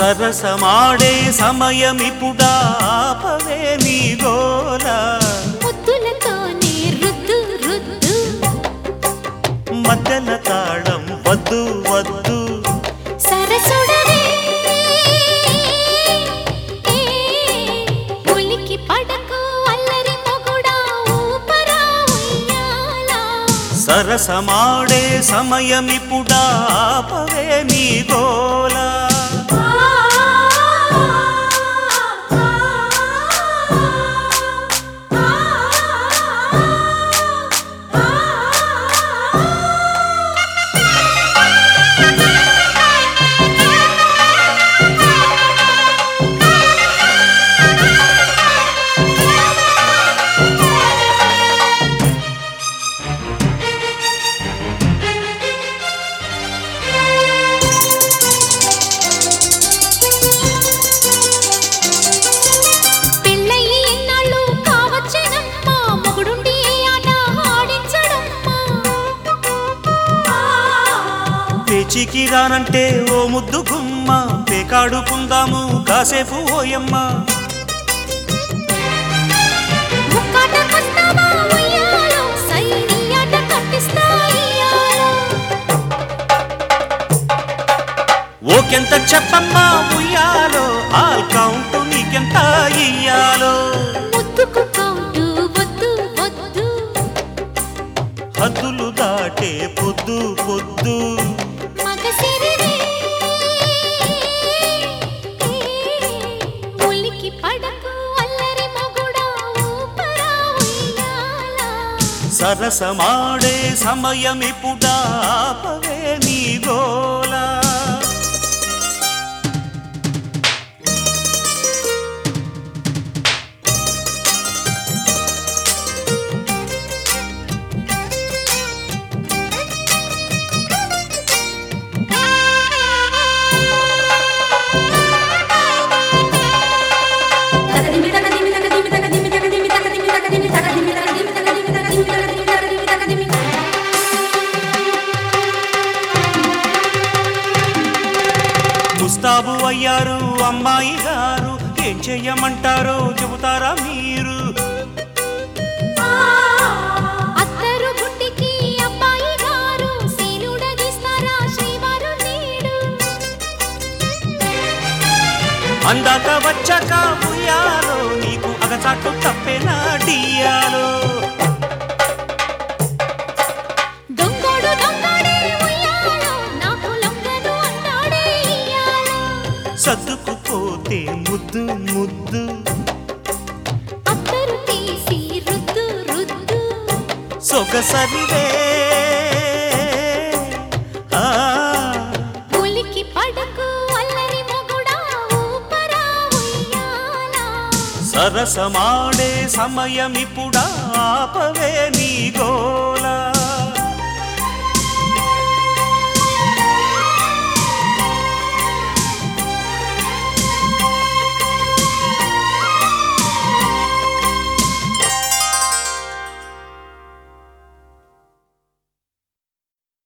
సరసమాడే సమయమిపుడా ఆపవే నీ గోలా ముద్దులతోనే రుద్దు రుద్దు మధ్యల తాళం వద్దు వద్దు సరసుడవే ఉలికి పడకు అల్లరి మొగుడా ఊపరా ఉయ్యాలా సరసమాడే సమయమిపుడా ఆపవే నీ గోలా పెళ్ళయి ఎన్నాళ్ళు కావచ్చేనమ్మా మొగుడుండి ఏ ఆట ఆడించడమ్మా పేచికి రానంటే ఓ ముద్దు గుమ్మ పేకాడుకుందాము కాసేపు ఓయమ్మ ముక్కాటకొస్తావా ఉయ్యాలో సైని ఆట కట్టిస్తా ఇయ్యాలో ఓకెంత చెప్పమ్మా ఉయ్యాలో ఆల్ కౌంట్ నీకెంత ఇయ్యాలో ముద్దుకు కౌంటు వద్దు వద్దు హద్దులు దాటే పొద్దు పొద్దు మగసిరివే ఉలికి పడకు అల్లరి మొగుడా ఊపరా ఉయ్యాలా సరసమాడే సమయమిపుడా ఆపవే నీ గోలా ముస్తాబు అయ్యారు అమ్మాయి గారు ఏం చెయ్యమంటారో చెబుతారా మీరు అత్తరు గుట్టికి అబ్బాయి గారు శీలుడగిస్తారా శ్రీవారు నేడు అందాక వచ్చాక ఉయ్యాలో నీకు అగచాటు తప్పేనా డియాలో దొంగోడు దొంగడే ఉయ్యాలో నాకు లొంగను అంటాడే ఇయ్యాలో సర్దుకుపోతే ముద్దు ముద్దు అత్తరు తీసి రుద్దు రుద్దు సొగసరివే ఆ, ఉలికి పడకు అల్లరి మొగుడా ఊపరా ఉయ్యాలా సరసమాడే సమయమిపుడా ఆపవే నీ గో